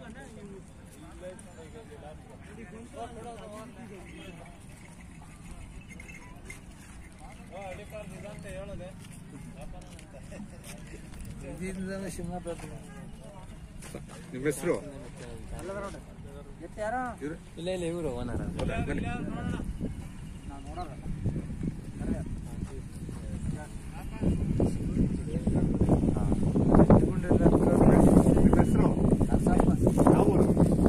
ನಿಮ್ಮ ಹೆಸರು ಇಲ್ಲ ಇಲ್ಲ ಇವರು ಓನರ್ ನಿಮ್ಮ ಹೆಸರು ಯಾವ ಊರು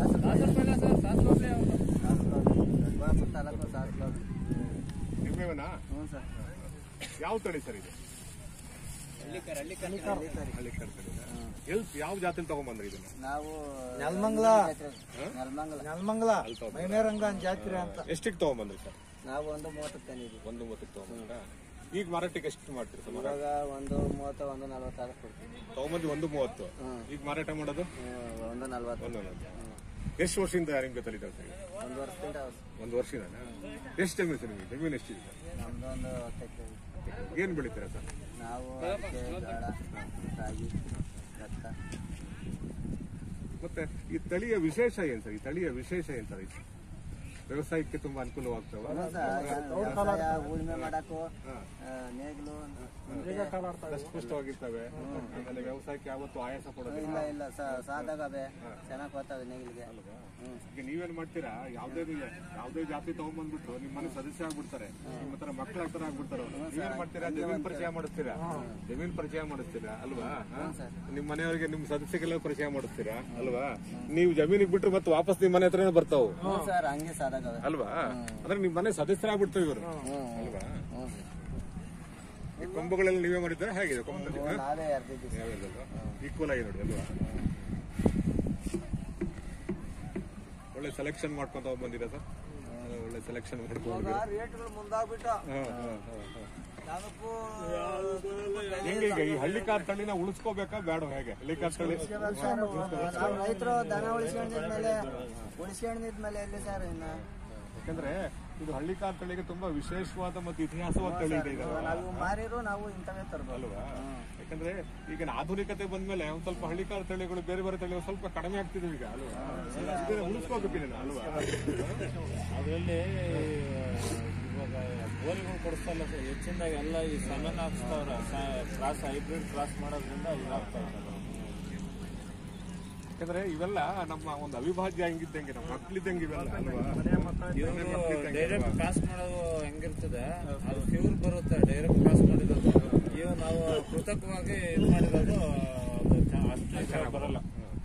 ನಿಮ್ಮೇವನಾ ಯಾವ ತಳಿ ಸರ್ ಇದು ಹಳ್ಳಿ ತಳಿ ಎಲ್ ಯಾವ ಜಾತಿಲಿ ತಗೊಂಬಂದ್ರಿ ಇದನ್ನ ನಾವು ನೆಲಮಂಗಲ ನೆಲಮಂಗಲ ನೆಲಮಂಗಲ ಅಲ್ಲಿ ತಗೊಂಬಂದ್ರ? ಮೈನೇರಂಗ ಜಾತ್ರೆ ಅಂತ ಎಷ್ಟಿಗೆ ತಗೊಂಬಂದ್ರಿ ಸರ್ ನಾವು ಒಂದು ಮೂವತ್ತಕ್ಕೆ ತಂದಿದ್ವಿ ಒಂದು ಮೂವತ್ತಕ್ಕೆ ತಗೊಂಬಂದ್ರ ಈಗ ಮಾರಾಟಕ್ಕೆ ಎಷ್ಟು ಮಾಡ್ತೀರಿ ಸರ್ ಮಾರಾಟ ಇವಾಗ ಒಂದು ಮೂವತ್ತು ಒಂದು ನಲ್ವತ್ತಾರು ಕೊಡ್ತೀವಿ ತಗೊಂಬಂದು ಒಂದು ಮೂವತ್ತು ಈಗ ಮಾರಾಟ ಮಾಡೋದು ಹ್ಮ್, ಒಂದು ನಲ್ವತ್ತು ಒಂದು ನಲವತ್ತು ಎಷ್ಟು ವರ್ಷದಿಂದ ನಿಮ್ಗೆ ತಲಿತಾರೆ ಸರ್ ಒಂದು ವರ್ಷದಿಂದ ಒಂದು ವರ್ಷದಿಂದ ಎಷ್ಟು ಜಮೀನು ಸರ್ ನಿಮಗೆ ಜಮೀನು ಎಷ್ಟಿದೆ ಸರ್ ನಮ್ದು ಒಂದು ಹತ್ತಕ್ಕೆ ಏನು ಬೆಳಿತೀರಾ ಸರ್ ನಾವು ಅಡಿಕೆ ಜೋಳ ರಾಗಿ ಭತ್ತ ಮತ್ತೆ ಈ ತಳಿಯ ವಿಶೇಷ ಏನ್ ಸರ್ ಈ ತಳಿಯ ವಿಶೇಷ ಏನ್ ಸರ್ ಇದು? ವ್ಯವಸಾಯಕ್ಕೆ ತುಂಬಾ ಅನುಕೂಲವಾಗ್ತಾವ ವ್ಯವಸಾಯ ಉಳುಮೆ ಮಾಡಕ್ಕೂ ಆ, ನೇಗಿಲು ಮತ್ತೆ ಸ್ಪಷ್ಟವಾಗಿರ್ತವೆ ಆಮೇಲೆ ವ್ಯವಸಾಯಕ್ಕೆ ಯಾವತ್ತು ಆಯಾಸ ಕೊಡೋದಿಲ್ಲ ಇಲ್ಲ ಇಲ್ಲ ಸ- ಸಾದಾಗವೆ ಚೆನ್ನಾಗಿ ಹೋಗ್ತವೆ ನೇಗಿಲಿಗೆ ಹ್ಮ್ ಈಗ ನೀವೇನ್ ಮಾಡ್ತೀರಾ ಯಾವ್ದೇ ಯಾವ್ದೇ ಜಾತಿ ತಗೊಂಡ್ಬಂದ್ಬಿಟ್ಟು ನಿಮ್ಮ ಮನೆ ಸದಸ್ಯ ಆಗ್ಬಿಡ್ತಾರೆ ನಿಮ್ಮ ಹತ್ರ ಮಕ್ಳ ಹತ್ರ ಆಗ್ಬಿಡ್ತಾರೆ ಅವ್ರು. ನೀವೇನ್ ಮಾಡ್ತೀರಾ ಜಮೀನ್ ಪರಿಚಯ ಮಾಡಿಸ್ತೀರಾ ಜಮೀನ್ ಪರಿಚಯ ಮಾಡಿಸ್ತೀರಾ ಅಲ್ವಾ ಹಾ? ನಿಮ್ ಮನೆಯವರಿಗೆ ನಿಮ್ ಸದಸ್ಯಗೆಲ್ಲ ಪರಿಚಯ ಮಾಡಿಸ್ತೀರಾ ಅಲ್ವಾ ನೀವು ಜಮೀನಿಗೆ ಬಿಟ್ರೆ ಮತ್ತೆ ವಾಪಸ್ ನಿಮ್ ಮನೆ ಹತ್ರನೇ ಬರ್ತಾವು ಹ್ಞೂ ಸರ್ ಹಂಗೆ ಸಾದಾಗವೆ ಅಲ್ವಾ ಅಂದ್ರೆ ನಿಮ್ ಮನೆ ಸದಸ್ಯರಾಗ್ಬಿಡ್ತಾವೆ ಇವರು ಹ್ಞೂ ಅಲ್ವಾ ಹ್ಞೂ ಸರ್ ಈ ಕೊಂಬುಗಳೆಲ್ಲ ನೀವೇ ಮಾಡಿದ್ರೆ ಹೇಗಿದೆ ಕೊಂಬಲ್ಲಿ ಇವು ನಾವೇ ಅರ್ದಿದ್ದೀವಿ ಈಕ್ವಲ್ ಆಗಿ ನೋಡಿ ಅಲ್ವಾ ಒಳ್ಳೆ ಸೆಲೆಕ್ಷನ್ ಮಾಡ್ಕೊಂತ ಬಂದಿರ ಸರ್ ಒಳ್ಳೆ ಸೆಲೆಕ್ಷನ್ ಮಾಡ್ಕೊಂಡು ರೇಟ್ಗಳು ಮುಂದಾಗ್ಬಿಟ್ಟ ಯಾವ್ದಕ್ಕೂ ಹೆಂಗೆ ಈಗ ಈ ಹಳ್ಳಿ ಕಾರ್ ತಳಿನ ಉಳಿಸ್ಕೋಬೇಕಾ ಬೇಡ ಹೇಗೆ ಹಳ್ಳಿ ಕಾರ್ ತಳಿ ನಾವು ರೈತರು ದನ ಉಳಿಸ್ಕೊಂಡಿದ್ಮೇಲೆ ಉಳಿಸ್ಕೊಂಡಿದ್ಮೇಲೆ ಎಲ್ಲಿ ಸರ್ ಇನ್ನ ಯಾಕಂದ್ರೆ ಇದು ಹಳ್ಳಿ ಕಾರ್ ತಳಿಗೆ ತುಂಬಾ ವಿಶೇಷವಾದ ಮತ್ತು ಇತಿಹಾಸವಾದ ತಳಿ ಇದೆ ಇದು ನಾವು ಮಾರಿರು ನಾವು ಇಂಥವೇ ತರ್ಬೋದು ಅಲ್ವಾ ಯಾಕಂದ್ರೆ ಈಗ ಆಧುನಿಕತೆ ಬಂದ್ಮೇಲೆ ಒಂದ್ ಸ್ವಲ್ಪ ಹಳ್ಳಿಕಾರ ತಳಿಗಳು ಬೇರೆ ಬೇರೆ ತಳಿಗಳು ಸ್ವಲ್ಪ ಕಡಿಮೆ ಆಗ್ತಿದೆ ಈಗ ಅಲ್ವಾ ಇದನ್ನ ಉಳಿಸ್ಕೋಬೇಕು ಇದನ್ನ ಅಲ್ವಾ ಅದರಲ್ಲಿ ಇವಾಗ ಗೋಲಿಗಳು ಕೊಡಿಸ್ತಲ್ಲ ಸರ್ ಹೆಚ್ಚಿನದಾಗಿ ಎಲ್ಲ ಈ ಸೆಮೆನ್ ಹಾಕ್ಸ್ತಾವ್ರ ಕ್ರಾಸ್ ಹೈಬ್ರಿಡ್ ಕ್ರಾಸ್ ಮಾಡೋದ್ರಿಂದ ಇದಾಗ್ತಾವ್ರೆ ಯಾಕಂದ್ರೆ ಇವೆಲ್ಲ ನಮ್ಮ ಒಂದು ಅವಿಭಾಜ್ಯ ಹೆಂಗಿದ್ದಂಗೆ ನಮ್ಮ ಮಕ್ಳಿದ್ದಂಗೆ ಇವೆಲ್ಲ ಅಲ್ವಾ ಇವರು ಡೈರೆಕ್ಟ್ ಕ್ರಾಸ್ ಮಾಡೋದು ಹೆಂಗಿರ್ತದೆ ಅದು ಪ್ಯೂರ್ ಬರುತ್ತೆ ಡೈರೆಕ್ಟ್ ಕ್ರಾಸ್ ಮಾಡಿರೋದು ಇವು ನಾವು ಕೃತಕವಾಗಿ ಇದು ಮಾಡಿರೋದು ಅದು ಚ- ಅಷ್ಟು ಚೆನ್ನಾಗಿ ಬರಲ್ಲ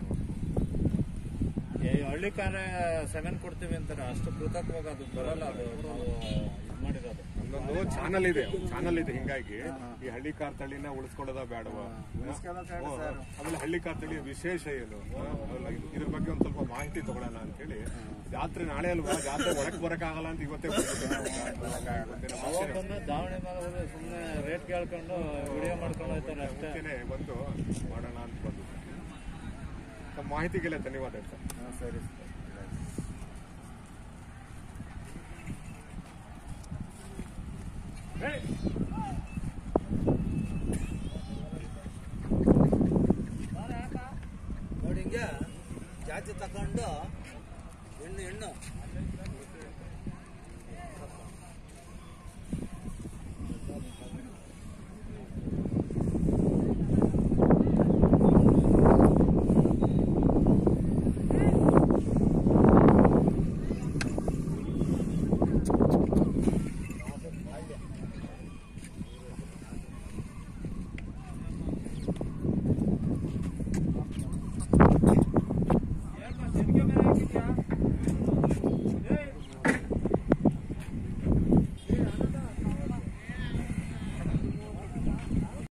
ಈ ಹಳ್ಳಿ ಕಾರ ಸೆವೆನ್ ಕೊಡ್ತೀವಿ ಅಂತಾರೆ ಅಷ್ಟು ಕೃತಕವಾಗಿ ಅದು ಬರಲ್ಲ ಅದು ನಾವು ಇದು ಮಾಡಿರೋದು ಒಂದೊಂದು ಚಾನಲ್ ಇದೆ ಚಾನಲ್ ಇದೆ ಹಿಂಗಾಗಿ ಈ ಹಳ್ಳಿ ಕಾರ್ ತಳಿನ ಉಳಿಸ್ಕೊಳ್ಳೋದ ಬೇಡವಾ ಆಮೇಲೆ ಹಳ್ಳಿ ಕಾರ್ ತಳಿಯ ವಿಶೇಷ ಏನು ಅವೆಲ್ಲ ಇದು- ಇದ್ರ ಬಗ್ಗೆ ಒಂದ್ ಸ್ವಲ್ಪ ಮಾಹಿತಿ ತಗೊಳ್ಳೋಣ ಅಂತ ಹೇಳಿ ಜಾತ್ರೆ ನಾಳೆ ಅಲ್ವಾ ಜಾತ್ರೆ ಒಳಕ್ ಬರಕ್ ಆಗಲ್ಲ ಅಂತ ಇವತ್ತೇ ಬಂದ್ಬಿಟ್ಟಿದೆ. ಇವತ್ತಿನ ಅವಾಗ ಬಂದು ದಾವಣಿ ಮೇಲೆ ಸುಮ್ಮನೆ ರೇಟ್ ಕೇಳ್ಕೊಂಡು ವಿಡಿಯೋ ಮಾಡ್ಕೊಂಡು ಹೋಗ್ತಾರೆ ಅಷ್ಟೇ ಮುಂಚೆನೆ ಬಂದು ಮಾಡೋಣ ಅಂತ ಬಂದು ತಮ್ಮ ಮಾಹಿತಿಗೆಲ್ಲ ಧನ್ಯವಾದ ಸರ್ ಹ್ಞೂ ಸರಿ ಸರ್ ನೋಡಿ ಹಿಂಗೆ ಜಾತಿ ತಕೊಂಡು ಹೆಣ್ಣು ಹೆಣ್ಣು